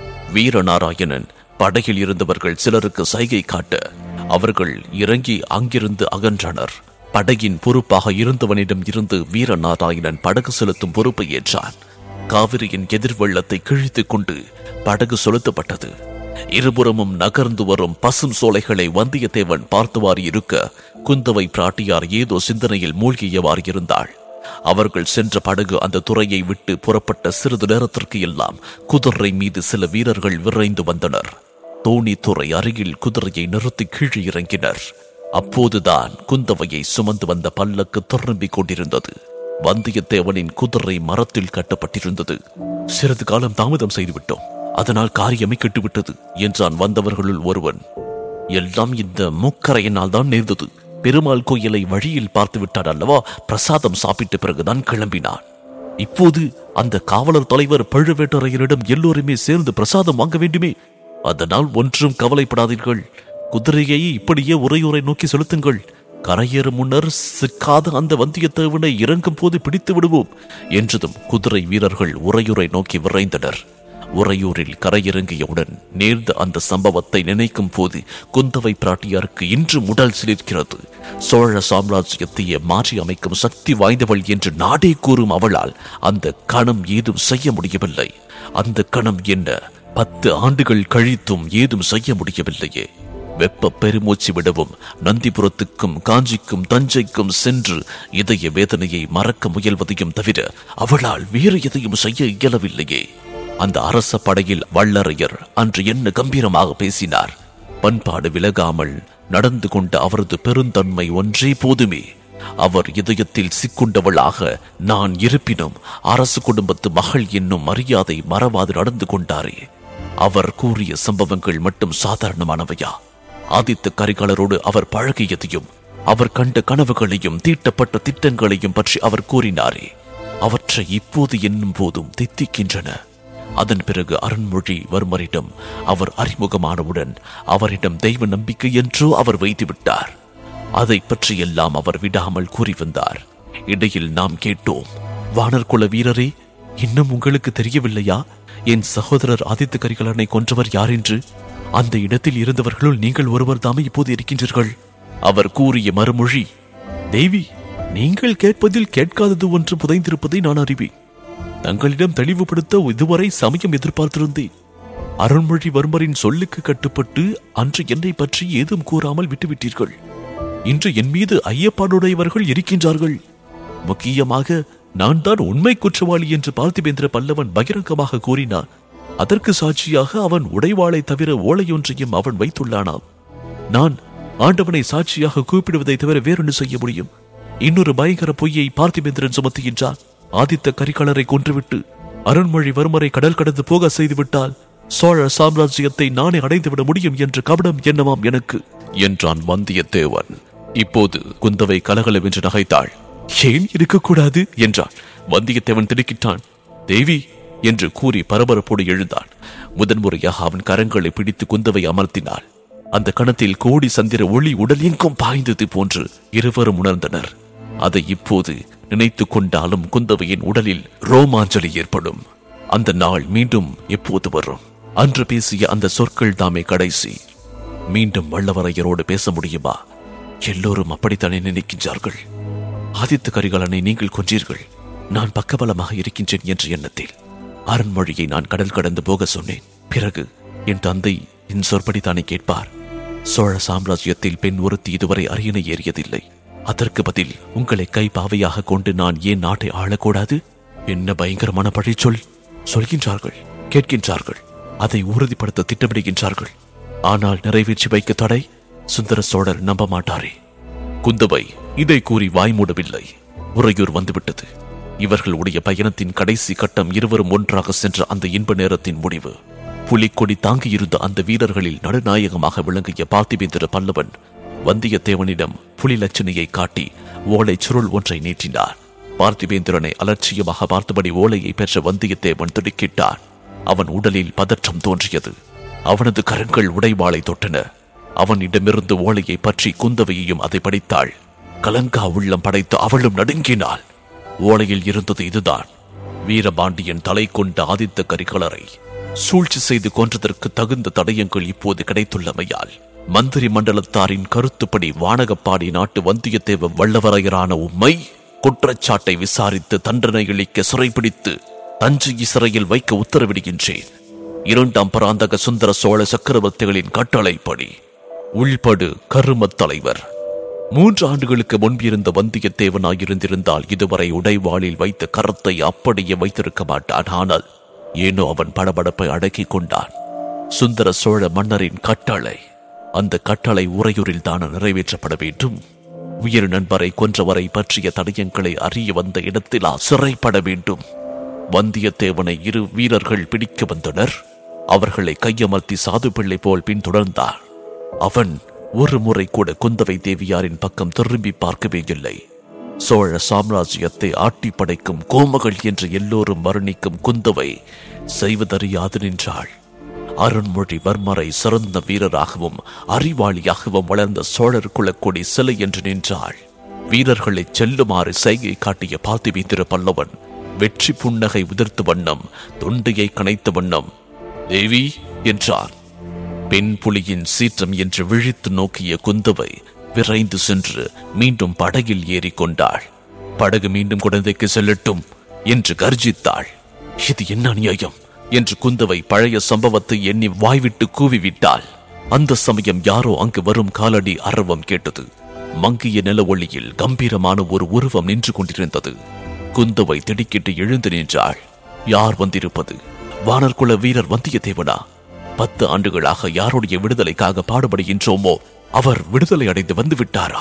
வீரநாராயணன் படகில் இருந்தவர்கள் சிலருக்கு சைகை காட்ட அவர்கள் இறங்கி அங்கிருந்து அகன்றனர் படகின் பொறுப்பாக இருந்தவனிடம் இருந்து வீரநாராயணன் படகு செலுத்தும் பொறுப்பை ஏற்றான் காவிரியின் எதிர்வெள்ளத்தை கிழித்துக் கொண்டு படகு செலுத்தப்பட்டது இருபுறமும் நகர்ந்து வரும் பசும் சோலைகளை வந்தியத்தேவன் பார்த்தவாறு இருக்க குந்தவை பிராட்டியார் ஏதோ சிந்தனையில் மூழ்கியவாறு இருந்தாள் அவர்கள் சென்ற படகு அந்த துறையை விட்டு புறப்பட்ட சிறிது நேரத்திற்கு எல்லாம் குதிரை மீது சில வீரர்கள் விரைந்து வந்தனர் தோணி துறை அருகில் குதிரையை நிறுத்தி கீழே இறங்கினர் அப்போதுதான் குந்தவையை சுமந்து வந்த பல்லக்கு திரும்பிக் கொண்டிருந்தது வந்தியத்தேவனின் குதிரை மரத்தில் கட்டப்பட்டிருந்தது சிறிது காலம் தாமதம் செய்துவிட்டோம் அதனால் காரியமே கெட்டுவிட்டது என்றான் வந்தவர்களுள் ஒருவன் எல்லாம் இந்த மூக்கரையினால் தான் நேர்ந்தது பெருமாள் கோயிலை வழியில் பார்த்து விட்டார் அல்லவா பிரசாதம் சாப்பிட்ட பிறகுதான் கிளம்பினான் இப்போது அந்த காவலர் தலைவர் பழுவேட்டரையரிடம் எல்லோருமே சேர்ந்து பிரசாதம் வாங்க வேண்டுமே அதனால் ஒன்றும் கவலைப்படாதீர்கள் குதிரையை இப்படியே உரையுறை நோக்கி செலுத்துங்கள் கரையேறும் முன்னர் சிக்காத அந்த வந்தியத்தேவனை இறங்கும் போது பிடித்து விடுவோம் என்றதும் குதிரை வீரர்கள் உரையுறை நோக்கி விரைந்தனர் உறையூரில் கரையிறங்கியவுடன் நேர்ந்த அந்த சம்பவத்தை நினைக்கும் போது குந்தவை பிராட்டியாருக்கு இன்று உடல் சிலிர்க்கிறது சோழ சாம்ராஜ்யத்தையே மாற்றி அமைக்கும் சக்தி வாய்ந்தவள் என்று நாடே கூறும் அவளால் அந்த கணம் ஏதும் செய்ய முடியவில்லை அந்த கணம் என்ன பத்து ஆண்டுகள் கழித்தும் ஏதும் செய்ய முடியவில்லையே வெப்ப பெருமூச்சு விடவும் நந்திபுரத்துக்கும் காஞ்சிக்கும் தஞ்சைக்கும் சென்று இதய வேதனையை மறக்க முயல்வதையும் தவிர அவளால் வேறு எதையும் செய்ய இயலவில்லையே அந்த அரச படையில் வல்லரையர் அன்று என்ன கம்பீரமாக பேசினார் பண்பாடு விலகாமல் நடந்து கொண்ட அவரது பெருந்தன்மை ஒன்றே போதுமே அவர் இதயத்தில் சிக்குண்டவளாக நான் இருப்பினும் அரசு குடும்பத்து மகள் என்னும் மரியாதை மறவாது நடந்து கொண்டாரே அவர் கூறிய சம்பவங்கள் மட்டும் சாதாரணமானவையா ஆதித்த கரிகாலரோடு அவர் பழகியதையும் அவர் கண்ட கனவுகளையும் தீட்டப்பட்ட திட்டங்களையும் பற்றி அவர் கூறினாரே அவற்றை இப்போது என்னும் போதும் தித்திக்கின்றன அதன் பிறகு அருண்மொழிவர்மரிடம் அவர் அறிமுகமானவுடன் அவரிடம் தெய்வ நம்பிக்கை என்றோ அவர் வைத்துவிட்டார் அதை பற்றி எல்லாம் அவர் விடாமல் கூறி வந்தார் இடையில் நாம் கேட்டோம் வானர் குல வீரரே இன்னும் உங்களுக்கு தெரியவில்லையா என் சகோதரர் ஆதித்த கரிகாலனை கொன்றவர் யார் என்று அந்த இடத்தில் இருந்தவர்களுள் நீங்கள் ஒருவர் தாமே இப்போது இருக்கின்றீர்கள் அவர் கூறிய மறுமொழி தேவி நீங்கள் கேட்பதில் கேட்காதது ஒன்று புதைந்திருப்பதை நான் அறிவேன் தங்களிடம் தெளிவுபடுத்த இதுவரை சமயம் எதிர்பார்த்திருந்தேன் அருண்மொழிவர்மரின் சொல்லுக்கு கட்டுப்பட்டு அன்று என்னை பற்றி ஏதும் கூறாமல் விட்டுவிட்டீர்கள் இன்று என் மீது ஐயப்பாடுடையவர்கள் இருக்கின்றார்கள் முக்கியமாக நான் தான் உண்மை குற்றவாளி என்று பார்த்திபேந்திர பல்லவன் பகிரங்கமாக கூறினான் அதற்கு சாட்சியாக அவன் உடைவாளை தவிர ஓலையொன்றையும் அவன் வைத்துள்ளானாம் நான் ஆண்டவனை சாட்சியாக கூப்பிடுவதை தவிர வேறொன்று செய்ய முடியும் இன்னொரு பயங்கர பொய்யை பார்த்திபேந்திரன் சுமத்துகின்றான் ஆதித்த கரிகாலரை கொன்றுவிட்டு அருண்மொழிவர்மரை கடல் கடந்து போக செய்துவிட்டால் சோழ சாம்ராஜ்யத்தை நானே அடைந்துவிட முடியும் என்ற கபடம் என்னவாம் எனக்கு என்றான் வந்தியத்தேவன் இப்போது குந்தவை கலகலவென்று நகைத்தாள் ஏன் இருக்கக்கூடாது என்றான் வந்தியத்தேவன் திடுக்கிட்டான் தேவி என்று கூறி பரபரப்போடு எழுந்தான் முதன்முறையாக அவன் கரங்களை பிடித்து குந்தவை அமர்த்தினாள் அந்த கணத்தில் கோடி சந்திர ஒளி உடல் எங்கும் பாய்ந்தது போன்று இருவரும் உணர்ந்தனர் அதை இப்போது நினைத்து கொண்டாலும் குந்தவையின் உடலில் ரோமாஞ்சலி ஏற்படும் அந்த நாள் மீண்டும் எப்போது வரும் அன்று பேசிய அந்த சொற்கள் தாமே கடைசி மீண்டும் வல்லவரையரோடு பேச முடியுமா எல்லோரும் அப்படித்தானே நினைக்கின்றார்கள் ஆதித்த கரிகாலனை நீங்கள் கொன்றீர்கள் நான் பக்கபலமாக இருக்கின்றேன் என்ற எண்ணத்தில் அரண்மொழியை நான் கடல் கடந்து போக சொன்னேன் பிறகு என் தந்தை என் சொற்படி தானே கேட்பார் சோழ சாம்ராஜ்யத்தில் பெண் ஒருத்தி இதுவரை அரியணை ஏறியதில்லை அதற்கு பதில் உங்களை கை பாவையாக கொண்டு நான் ஏன் நாட்டை ஆளக்கூடாது என்ன பயங்கரமான பழிச்சொல் சொல்கின்றார்கள் கேட்கின்றார்கள் அதை உறுதிப்படுத்த திட்டமிடுகின்றார்கள் ஆனால் நிறைவேற்றி வைக்க தடை சுந்தர சோழர் நம்ப மாட்டாரே குந்தவை இதை கூறி வாய் மூடவில்லை உறையூர் வந்துவிட்டது இவர்களுடைய பயணத்தின் கடைசி கட்டம் இருவரும் ஒன்றாக சென்ற அந்த இன்ப நேரத்தின் முடிவு புலிக்கொடி தாங்கியிருந்த அந்த வீரர்களில் நடுநாயகமாக விளங்கிய பார்த்திபேந்திர பல்லவன் வந்தியத்தேவனிடம் புலி லட்சணியை காட்டி ஓலை சுருள் ஒன்றை நீட்டினார் பார்த்திபேந்திரனை அலட்சியமாக பார்த்தபடி ஓலையை பெற்ற வந்தியத்தேவன் திடுக்கிட்டான் அவன் உடலில் பதற்றம் தோன்றியது அவனது கரங்கள் உடைவாளை தொட்டன அவனிடமிருந்து ஓலையை பற்றி குந்தவையையும் அதை படித்தாள் கலங்கா உள்ளம் படைத்து அவளும் நடுங்கினாள் ஓலையில் இருந்தது இதுதான் வீரபாண்டியன் தலை கொண்ட ஆதித்த கரிகாலரை சூழ்ச்சி செய்து கொன்றதற்கு தகுந்த தடயங்கள் இப்போது கிடைத்துள்ளமையால் மந்திரி மண்டலத்தாரின் கருத்துப்படி வானகப்பாடி நாட்டு வந்தியத்தேவ வல்லவரையரான உம்மை குற்றச்சாட்டை விசாரித்து தண்டனை அளிக்க சிறைபிடித்து தஞ்சை சிறையில் வைக்க உத்தரவிடுகின்றேன் இரண்டாம் பராந்தக சுந்தர சோழ சக்கரவர்த்திகளின் கட்டளைப்படி உள்படு கருமத் தலைவர் மூன்று ஆண்டுகளுக்கு முன்பிருந்த வந்தியத்தேவனாயிருந்திருந்தால் இதுவரை உடைவாளில் வைத்த கரத்தை அப்படியே வைத்திருக்க மாட்டான் ஆனால் ஏனோ அவன் படபடப்பை அடக்கிக் கொண்டான் சுந்தர சோழ மன்னரின் கட்டளை அந்த கட்டளை உறையூரில் தான நிறைவேற்றப்பட வேண்டும் உயிர் நண்பரை கொன்றவரை பற்றிய தடயங்களை அறிய வந்த இடத்திலா சிறைப்பட வேண்டும் வந்தியத்தேவனை இரு வீரர்கள் பிடிக்க வந்தனர் அவர்களை கையமர்த்தி சாது பிள்ளை போல் பின்தொடர்ந்தார் அவன் ஒரு முறை கூட குந்தவை தேவியாரின் பக்கம் திரும்பி பார்க்கவே இல்லை சோழ சாம்ராஜ்யத்தை ஆட்டி படைக்கும் கோமகள் என்று எல்லோரும் வர்ணிக்கும் குந்தவை செய்வதறியாது நின்றாள் அருண்மொழிவர்மரை சிறந்த வீரராகவும் அறிவாளியாகவும் வளர்ந்த சோழர் குலக்கொடி சிலை என்று நின்றாள் வீரர்களை செல்லுமாறு செய்கை காட்டிய பார்த்திபேந்திர பல்லவன் வெற்றி புன்னகை உதிர்த்த வண்ணம் தொண்டையை கனைத்த வண்ணம் தேவி என்றார் பெண் புலியின் சீற்றம் என்று விழித்து நோக்கிய குந்தவை விரைந்து சென்று மீண்டும் படகில் ஏறிக்கொண்டாள் படகு மீண்டும் குழந்தைக்கு செல்லட்டும் என்று கர்ஜித்தாள் இது என்ன அநியாயம் என்று குந்தவை பழைய சம்பவத்தை எண்ணி வாய்விட்டு கூவிவிட்டாள் அந்த சமயம் யாரோ அங்கு வரும் காலடி அரவம் கேட்டது மங்கிய நில ஒளியில் கம்பீரமான ஒரு உருவம் நின்று கொண்டிருந்தது குந்தவை திடுக்கிட்டு எழுந்து நின்றாள் யார் வந்திருப்பது வானர்குல வீரர் வந்தியத்தேவனா பத்து ஆண்டுகளாக யாருடைய விடுதலைக்காக பாடுபடுகின்றோமோ அவர் விடுதலை அடைந்து வந்து விட்டாரா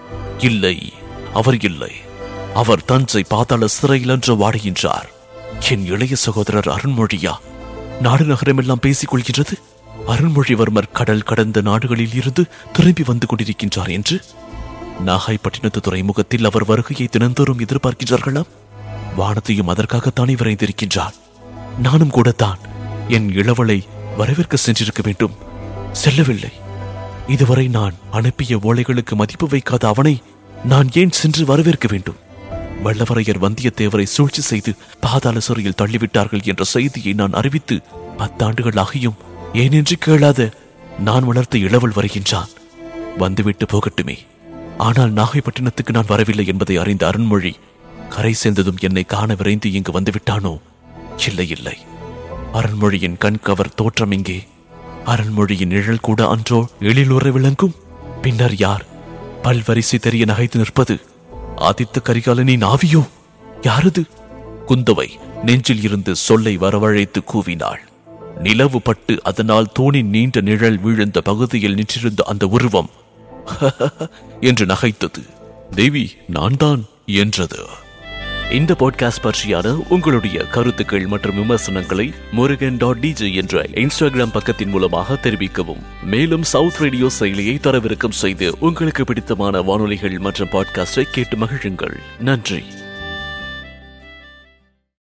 இல்லை அவர் இல்லை அவர் தஞ்சை பாதாள சிறையில் என்று வாடுகின்றார் என் இளைய சகோதரர் அருண்மொழியா நாடு நகரமெல்லாம் பேசிக் கொள்கின்றது அருண்மொழிவர்மர் கடல் கடந்த நாடுகளில் இருந்து திரும்பி வந்து கொண்டிருக்கின்றார் என்று நாகைப்பட்டினத்து துறைமுகத்தில் அவர் வருகையை தினந்தோறும் எதிர்பார்க்கின்றார்களாம் வானத்தையும் அதற்காகத்தானே விரைந்திருக்கின்றார் நானும் கூட தான் என் இளவலை வரவேற்க சென்றிருக்க வேண்டும் செல்லவில்லை இதுவரை நான் அனுப்பிய ஓலைகளுக்கு மதிப்பு வைக்காத அவனை நான் ஏன் சென்று வரவேற்க வேண்டும் வல்லவரையர் வந்தியத்தேவரை சூழ்ச்சி செய்து பாதாள சிறையில் தள்ளிவிட்டார்கள் என்ற செய்தியை நான் அறிவித்து பத்தாண்டுகள் ஆகியும் ஏனென்று கேளாத நான் வளர்த்த இளவல் வருகின்றான் வந்துவிட்டு போகட்டுமே ஆனால் நாகைப்பட்டினத்துக்கு நான் வரவில்லை என்பதை அறிந்த அருண்மொழி கரை சேர்ந்ததும் என்னை காண விரைந்து இங்கு வந்துவிட்டானோ இல்லை இல்லை அருண்மொழியின் கண்கவர் தோற்றம் இங்கே அருண்மொழியின் நிழல் கூட அன்றோ எழிலுற விளங்கும் பின்னர் யார் பல்வரிசை தெரிய நகைத்து நிற்பது ஆதித்த கரிகாலனின் ஆவியோ யாரது குந்தவை நெஞ்சில் இருந்து சொல்லை வரவழைத்து கூவினாள் நிலவு பட்டு அதனால் தோணின் நீண்ட நிழல் விழுந்த பகுதியில் நின்றிருந்த அந்த உருவம் என்று நகைத்தது தேவி நான் தான் என்றது இந்த பாட்காஸ்ட் பற்றியான உங்களுடைய கருத்துக்கள் மற்றும் விமர்சனங்களை முருகன் டாட் டிஜே என்ற இன்ஸ்டாகிராம் பக்கத்தின் மூலமாக தெரிவிக்கவும் மேலும் சவுத் ரேடியோ செயலியை தரவிறக்கம் செய்து உங்களுக்கு பிடித்தமான வானொலிகள் மற்றும் பாட்காஸ்டை கேட்டு மகிழுங்கள் நன்றி